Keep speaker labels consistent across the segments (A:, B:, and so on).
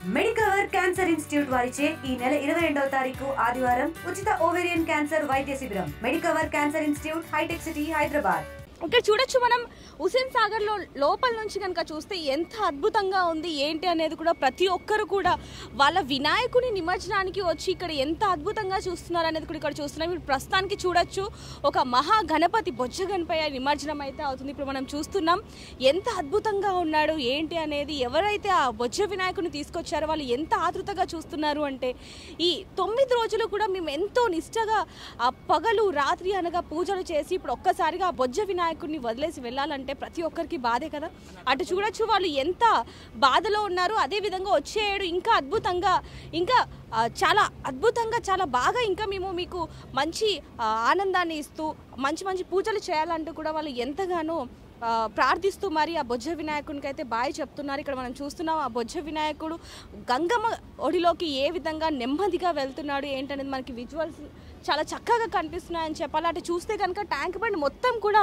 A: Medicover cancer institute వారిచే ఈ నెల ఇరవై రెండవ తారీఖు ఆదివారం ఉచిత ఓవేరియన్ క్యాన్సర్ వైద్య శిబిరం Medicover cancer institute hitech city Hyderabad
B: ఇక్కడ చూడొచ్చు మనం హుసేన్ సాగర్ లో లోపల నుంచి కనుక చూస్తే ఎంత అద్భుతంగా ఉంది ఏంటి అనేది కూడా ప్రతి ఒక్కరు కూడా వాళ్ళ వినాయకుని నిమజ్జనానికి వచ్చి ఇక్కడ ఎంత అద్భుతంగా చూస్తున్నారు అనేది కూడా ఇక్కడ చూస్తున్నాం ఇప్పుడు ప్రస్తుతానికి చూడొచ్చు ఒక మహా గణపతి బొజ్జ గణపయ్య నిమజ్జనం అయితే అవుతుంది ఇప్పుడు మనం చూస్తున్నాం ఎంత అద్భుతంగా ఉన్నాడు ఏంటి అనేది ఎవరైతే ఆ బొజ్జ వినాయకుని తీసుకొచ్చారో వాళ్ళు ఎంత ఆతృతగా చూస్తున్నారు అంటే ఈ తొమ్మిది రోజులు కూడా మేము ఎంతో నిష్టగా ఆ పగలు రాత్రి అనగా పూజలు చేసి ఇప్పుడు ఒక్కసారిగా ఆ బొజ్జ వినాయకుడిని వదిలేసి వెళ్ళాలంటే ప్రతి ఒక్కరికి బాధే కదా అటు చూడొచ్చు వాళ్ళు ఎంత బాధలో ఉన్నారు అదే విధంగా వచ్చే ఏడు ఇంకా అద్భుతంగా ఇంకా ఆ, చాలా అద్భుతంగా చాలా బాగా ఇంకా మేము మీకు మంచి ఆ, ఆనందాన్ని ఇస్తూ మంచి మంచి పూజలు చేయాలంటూ కూడా వాళ్ళు ఎంతగానో ఆ, ప్రార్థిస్తూ మరి ఆ బొజ్జ వినాయకునికి అయితే బాయ్ చెప్తున్నారు ఇక్కడ మనం చూస్తున్నాం ఆ బొజ్జ వినాయకుడు గంగమ్మ ఒడిలోకి ఏ విధంగా నెమ్మదిగా వెళ్తున్నాడు ఏంటనేది మనకి విజువల్స్ చాలా చక్కగా కనిపిస్తున్నాయని చెప్పాలి అటు చూస్తే కనుక ట్యాంక్ బండ్ మొత్తం కూడా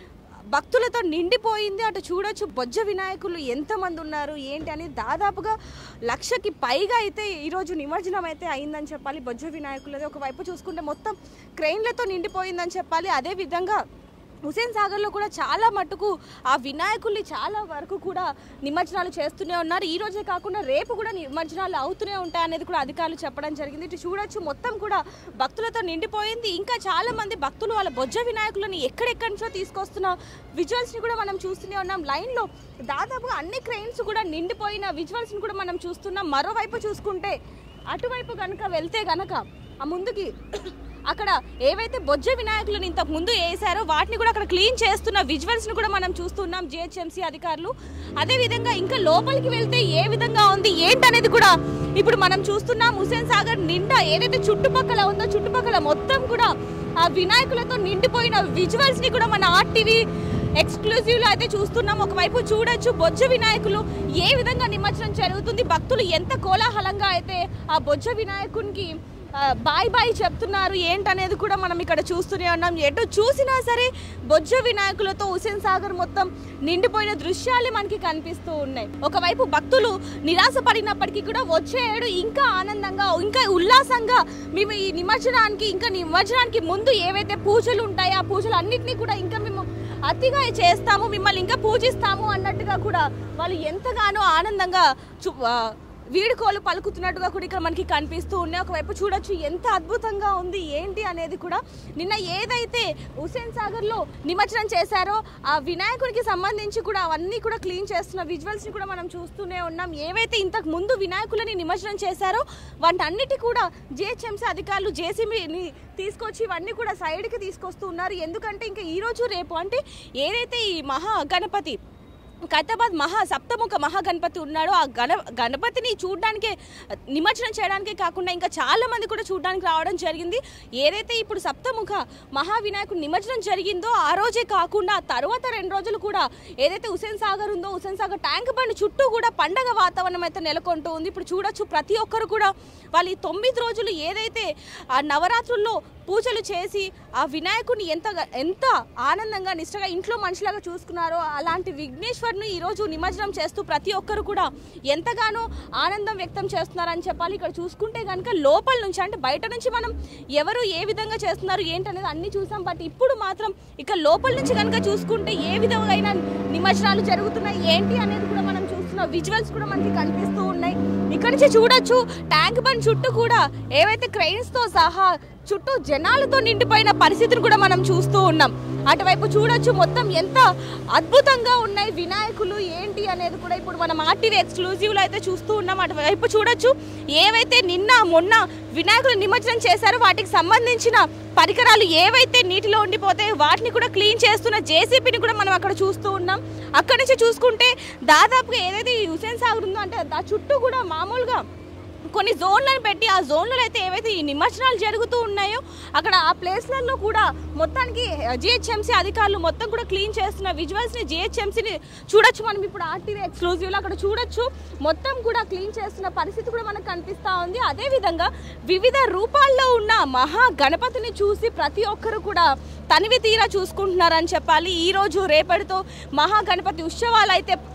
B: భక్తులతో నిండిపోయింది అటు చూడొచ్చు బొజ్జ వినాయకులు ఎంతమంది ఉన్నారు ఏంటి అని దాదాపుగా లక్షకి పైగా అయితే ఈరోజు నిమజ్జనం అయితే అయిందని చెప్పాలి బొజ్జ వినాయకులది ఒకవైపు చూసుకుంటే మొత్తం క్రెయిన్లతో నిండిపోయిందని చెప్పాలి అదే విధంగా హుసేన్ సాగర్లో కూడా చాలా మటుకు ఆ వినాయకుల్ని చాలా వరకు కూడా నిమజ్జనాలు చేస్తూనే ఉన్నారు ఈ రోజే కాకుండా రేపు కూడా నిమజ్జనాలు అవుతూనే ఉంటాయి అనేది కూడా అధికారులు చెప్పడం జరిగింది ఇటు చూడొచ్చు మొత్తం కూడా భక్తులతో నిండిపోయింది ఇంకా చాలా మంది భక్తులు వాళ్ళ బొజ్జ వినాయకులని ఎక్కడెక్కడి నుంచో తీసుకొస్తున్న విజువల్స్ని కూడా మనం చూస్తూనే ఉన్నాం లైన్లో దాదాపుగా అన్ని క్రెయిన్స్ కూడా నిండిపోయిన విజువల్స్ని కూడా మనం చూస్తున్నాం మరోవైపు చూసుకుంటే అటువైపు కనుక వెళ్తే గనక ఆ ముందుకి అక్కడ ఏవైతే బొజ్జ వినాయకులను ఇంతకు ముందు వేసారో వాటిని కూడా అక్కడ క్లీన్ చేస్తున్న విజువల్స్ ని కూడా మనం చూస్తున్నాం జిహెచ్ఎంసీ అధికారులు అదే విధంగా ఇంకా లోపలికి వెళ్తే ఏ విధంగా ఉంది ఏంటనేది కూడా ఇప్పుడు మనం చూస్తున్నాం హుసేన్ సాగర్ నిండా ఏదైతే చుట్టుపక్కల ఉందో చుట్టుపక్కల మొత్తం కూడా ఆ వినాయకులతో నిండిపోయిన విజువల్స్ ని కూడా మన ఆర్టీవీ ఎక్స్క్లూజివ్ లో అయితే చూస్తున్నాం ఒకవైపు చూడొచ్చు బొజ్జ వినాయకులు ఏ విధంగా నిమజ్జనం జరుగుతుంది భక్తులు ఎంత కోలాహలంగా అయితే ఆ బొజ్జ వినాయకునికి ఆ, బాయ్ బాయ్ చెప్తున్నారు ఏంటనేది కూడా మనం ఇక్కడ చూస్తూనే ఉన్నాం ఎటు చూసినా సరే బొజ్జ వినాయకులతో హుసేన్ సాగర్ మొత్తం నిండిపోయిన దృశ్యాలు మనకి కనిపిస్తూ ఉన్నాయి ఒకవైపు భక్తులు నిరాశపడినప్పటికీ కూడా వచ్చే ఏడు ఇంకా ఆనందంగా ఇంకా ఉల్లాసంగా మేము ఈ నిమజ్జనానికి ఇంకా నిమజ్జనానికి ముందు ఏవైతే పూజలు ఉంటాయో ఆ పూజలు అన్నింటినీ కూడా ఇంకా మేము అతిగా చేస్తాము మిమ్మల్ని ఇంకా పూజిస్తాము అన్నట్టుగా కూడా వాళ్ళు ఎంతగానో ఆనందంగా చు ఆ, వీడుకోలు పలుకుతున్నట్టుగా కూడా ఇక్కడ మనకి కనిపిస్తూ ఉన్నాయి ఒకవైపు చూడొచ్చు ఎంత అద్భుతంగా ఉంది ఏంటి అనేది కూడా నిన్న ఏదైతే హుసేన్ సాగర్లో నిమజ్జనం చేశారో ఆ వినాయకుడికి సంబంధించి కూడా అవన్నీ కూడా క్లీన్ చేస్తున్న విజువల్స్ని కూడా మనం చూస్తూనే ఉన్నాం ఏవైతే ఇంతకు ముందు వినాయకులని నిమజ్జనం చేశారో వాటన్నిటి కూడా జిహెచ్ఎంసీ అధికారులు జేసీబీని తీసుకొచ్చి ఇవన్నీ కూడా సైడ్కి తీసుకొస్తూ ఉన్నారు ఎందుకంటే ఇంకా ఈ రోజు రేపు అంటే ఏదైతే ఈ మహా గణపతి ఖైతాబాద్ మహా సప్తముఖ మహాగణపతి ఉన్నాడో ఆ గణ గణపతిని చూడడానికి నిమజ్జనం చేయడానికే కాకుండా ఇంకా చాలా మంది కూడా చూడడానికి రావడం జరిగింది ఏదైతే ఇప్పుడు సప్తముఖ మహావినాయకుడు నిమజ్జనం జరిగిందో ఆ రోజే కాకుండా ఆ తర్వాత రెండు రోజులు కూడా ఏదైతే హుసేన్ సాగర్ ఉందో హుసేన్ సాగర్ ట్యాంక్ బండ్ చుట్టూ కూడా పండగ వాతావరణం అయితే నెలకొంటూ ఉంది ఇప్పుడు చూడొచ్చు ప్రతి ఒక్కరు కూడా వాళ్ళు ఈ తొమ్మిది రోజులు ఏదైతే ఆ నవరాత్రుల్లో పూజలు చేసి ఆ వినాయకుడిని ఎంత ఎంత ఆనందంగా నిష్టగా ఇంట్లో మనిషిలాగా చూసుకున్నారో అలాంటి విఘ్నేశ్వర్ని ఈరోజు నిమజ్జనం చేస్తూ ప్రతి ఒక్కరు కూడా ఎంతగానో ఆనందం వ్యక్తం చేస్తున్నారని చెప్పాలి ఇక్కడ చూసుకుంటే కనుక లోపల నుంచి అంటే బయట నుంచి మనం ఎవరు ఏ విధంగా చేస్తున్నారు ఏంటనేది అన్ని చూసాం బట్ ఇప్పుడు మాత్రం ఇక లోపల నుంచి కనుక చూసుకుంటే ఏ విధమైన నిమజ్జనాలు జరుగుతున్నాయి ఏంటి అనేది కూడా మనం చూస్తున్న విజువల్స్ కూడా మనకి కనిపిస్తూ ఉన్నాయి ఇక్కడ నుంచి చూడొచ్చు ట్యాంక్ బండ్ చుట్టూ కూడా ఏవైతే క్రెయిన్స్ తో సహా చుట్టూ జనాలతో నిండిపోయిన పరిస్థితిని కూడా మనం చూస్తూ ఉన్నాం అటువైపు చూడొచ్చు మొత్తం ఎంత అద్భుతంగా ఉన్నాయి వినాయకులు ఏంటి అనేది కూడా ఇప్పుడు మనం ఆర్టీవీ ఎక్స్క్లూజివ్ లో అయితే చూస్తూ ఉన్నాం అటువైపు చూడొచ్చు ఏవైతే నిన్న మొన్న వినాయకులు నిమజ్జనం చేశారో వాటికి సంబంధించిన పరికరాలు ఏవైతే నీటిలో ఉండిపోతాయో వాటిని కూడా క్లీన్ చేస్తున్న జేసీపీని కూడా మనం అక్కడ చూస్తూ ఉన్నాం అక్కడి నుంచి చూసుకుంటే దాదాపుగా ఏదైతే ఈ హుసేన్ సాగర్ ఉందో అంటే ఆ చుట్టూ కూడా మామూలుగా కొన్ని జోన్లను పెట్టి ఆ జోన్లలో అయితే ఏవైతే ఈ నిమజ్జనాలు జరుగుతూ ఉన్నాయో అక్కడ ఆ ప్లేస్లలో కూడా మొత్తానికి జిహెచ్ఎంసీ అధికారులు మొత్తం కూడా క్లీన్ చేస్తున్న విజువల్స్ని జిహెచ్ఎంసీని చూడొచ్చు మనం ఇప్పుడు ఆర్టీవీ ఎక్స్క్లూజివ్లో అక్కడ చూడొచ్చు మొత్తం కూడా క్లీన్ చేస్తున్న పరిస్థితి కూడా మనకు కనిపిస్తూ ఉంది అదేవిధంగా వివిధ రూపాల్లో ఉన్న మహా గణపతిని చూసి ప్రతి ఒక్కరు కూడా తనివి తీరా చూసుకుంటున్నారని చెప్పాలి ఈ రోజు రేపటితో మహా గణపతి ఉత్సవాలు అయితే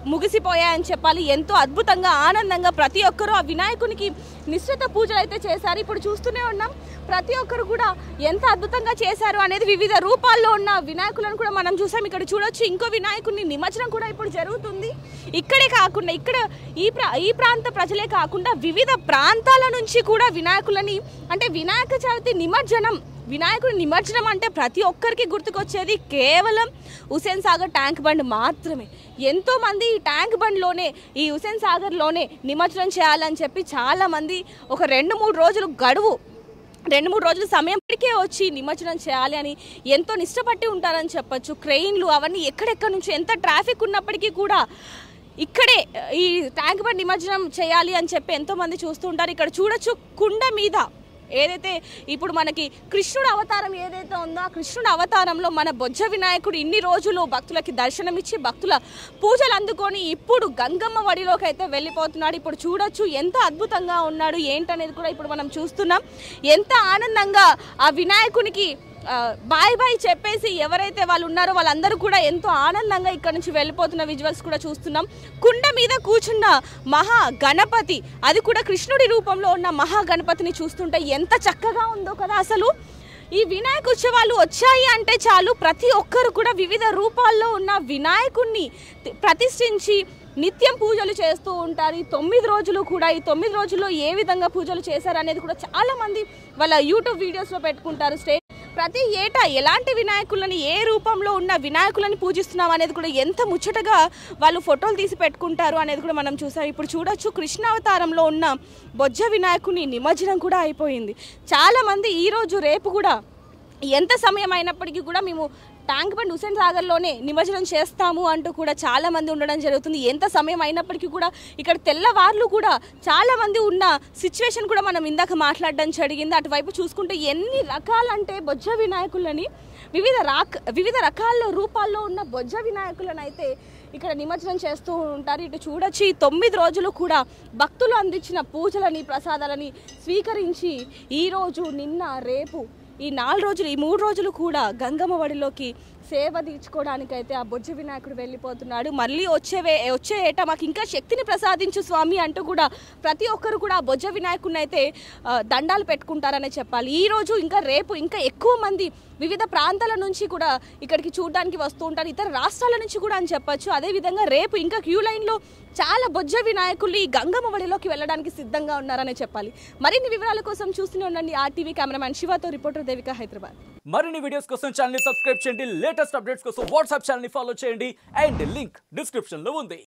B: ముగిసిపోయాయని చెప్పాలి ఎంతో అద్భుతంగా ఆనందంగా ప్రతి ఒక్కరూ ఆ వినాయకునికి నిశ్చిత పూజలు అయితే చేశారు ఇప్పుడు చూస్తూనే ఉన్నాం ప్రతి ఒక్కరు కూడా ఎంత అద్భుతంగా చేశారు అనేది వివిధ రూపాల్లో ఉన్న వినాయకులను కూడా మనం చూసాం ఇక్కడ చూడొచ్చు ఇంకో వినాయకుడిని నిమజ్జనం కూడా ఇప్పుడు జరుగుతుంది ఇక్కడే కాకుండా ఇక్కడ ఈ ప్రా ఈ ప్రాంత ప్రజలే కాకుండా వివిధ ప్రాంతాల నుంచి కూడా వినాయకులని అంటే వినాయక చవితి నిమజ్జనం వినాయకుడి నిమజ్జనం అంటే ప్రతి ఒక్కరికి గుర్తుకొచ్చేది కేవలం హుసేన్ సాగర్ ట్యాంక్ బండ్ మాత్రమే ఎంతో మంది ఈ ట్యాంక్ బండ్లోనే ఈ హుసేన్ సాగర్లోనే నిమజ్జనం చేయాలని చెప్పి చాలా మంది ఒక రెండు మూడు రోజులు గడువు రెండు మూడు రోజుల సమయం ఇప్పటికే వచ్చి నిమజ్జనం చేయాలి అని ఎంతో నిష్టపట్టి ఉంటారని చెప్పొచ్చు క్రెయిన్లు అవన్నీ ఎక్కడెక్కడి నుంచి ఎంత ట్రాఫిక్ ఉన్నప్పటికీ కూడా ఇక్కడే ఈ ట్యాంక్ బండ్ నిమజ్జనం చేయాలి అని చెప్పి ఎంతో మంది చూస్తూ ఉంటారు ఇక్కడ చూడొచ్చు కుండ మీద ఏదైతే ఇప్పుడు మనకి కృష్ణుడు అవతారం ఏదైతే ఉందో ఆ కృష్ణుడు అవతారంలో మన బొజ్జ వినాయకుడు ఇన్ని రోజులు భక్తులకి దర్శనమిచ్చి భక్తుల పూజలు అందుకొని ఇప్పుడు గంగమ్మ వడిలోకి అయితే వెళ్ళిపోతున్నాడు ఇప్పుడు చూడొచ్చు ఎంత అద్భుతంగా ఉన్నాడు ఏంటనేది కూడా ఇప్పుడు మనం చూస్తున్నాం ఎంత ఆనందంగా ఆ వినాయకునికి ఆ, బాయ్ బాయ్ చెప్పేసి ఎవరైతే వాళ్ళు ఉన్నారో వాళ్ళందరూ కూడా ఎంతో ఆనందంగా ఇక్కడ నుంచి వెళ్ళిపోతున్న విజువల్స్ కూడా చూస్తున్నాం కుండ మీద కూర్చున్న మహా గణపతి అది కూడా కృష్ణుడి రూపంలో ఉన్న మహా గణపతిని చూస్తుంటే ఎంత చక్కగా ఉందో కదా అసలు ఈ వినాయక ఉత్సవాలు వచ్చాయి అంటే చాలు ప్రతి ఒక్కరు కూడా వివిధ రూపాల్లో ఉన్న వినాయకుణ్ణి తి- ప్రతిష్ఠించి నిత్యం పూజలు చేస్తూ ఉంటారు ఈ తొమ్మిది రోజులు కూడా ఈ తొమ్మిది రోజుల్లో ఏ విధంగా పూజలు చేశారు అనేది కూడా చాలా మంది వాళ్ళ యూట్యూబ్ వీడియోస్లో పెట్టుకుంటారు స్టే ప్రతి ఏటా ఎలాంటి వినాయకులని ఏ రూపంలో ఉన్న వినాయకులని పూజిస్తున్నాం అనేది కూడా ఎంత ముచ్చటగా వాళ్ళు ఫోటోలు తీసి పెట్టుకుంటారు అనేది కూడా మనం చూసాం ఇప్పుడు చూడొచ్చు కృష్ణావతారంలో ఉన్న బొజ్జ వినాయకుని నిమజ్జనం కూడా అయిపోయింది చాలామంది ఈరోజు రేపు కూడా ఎంత సమయం అయినప్పటికీ కూడా మేము ట్యాంక్ బండ్ హుసేన్ సాగర్లోనే నిమజ్జనం చేస్తాము అంటూ కూడా చాలా మంది ఉండడం జరుగుతుంది ఎంత సమయం అయినప్పటికీ కూడా ఇక్కడ తెల్లవార్లు కూడా చాలా మంది ఉన్న సిచ్యువేషన్ కూడా మనం ఇందాక మాట్లాడడం జరిగింది అటువైపు చూసుకుంటే ఎన్ని రకాలంటే బొజ్జ వినాయకులని వివిధ రాక్ వివిధ రకాల రూపాల్లో ఉన్న బొజ్జ వినాయకులను అయితే ఇక్కడ నిమజ్జనం చేస్తూ ఉంటారు ఇటు చూడొచ్చు ఈ తొమ్మిది రోజులు కూడా భక్తులు అందించిన పూజలని ప్రసాదాలని స్వీకరించి ఈరోజు నిన్న రేపు ఈ నాలుగు రోజులు ఈ మూడు రోజులు కూడా గంగమ్మ వడిలోకి సేవ తీర్చుకోవడానికైతే ఆ బొజ్జ వినాయకుడు వెళ్ళిపోతున్నాడు మళ్ళీ వచ్చే వే వచ్చే ఏట మాకు ఇంకా శక్తిని ప్రసాదించు స్వామి అంటూ కూడా ప్రతి ఒక్కరు కూడా ఆ బొజ్జ వినాయకుడిని అయితే ఆ, దండాలు పెట్టుకుంటారనే చెప్పాలి ఈ రోజు ఇంకా రేపు ఇంకా ఎక్కువ మంది వివిధ ప్రాంతాల నుంచి కూడా ఇక్కడికి చూడడానికి వస్తూ ఉంటారు ఇతర రాష్ట్రాల నుంచి కూడా అని చెప్పొచ్చు అదేవిధంగా రేపు ఇంకా క్యూ లైన్లో చాలా బొజ్జ వినాయకులు ఈ గంగమ్మ వడిలోకి వెళ్ళడానికి సిద్ధంగా ఉన్నారనే చెప్పాలి మరిన్ని వివరాల కోసం చూస్తూనే ఉండండి ఆర్టీవీ కెమెరామ్యాన్ శివతో రిపోర్టర్ దేవిక హైదరాబాద్
C: మరిన్ని వీడియోస్ కోసం ఛానల్ ని సబ్స్క్రైబ్ చేయండి లేటెస్ట్ అప్డేట్స్ కోసం వాట్సాప్ ఛానల్ ని ఫాలో చేయండి అండ్ లింక్ డిస్క్రిప్షన్ లో ఉంది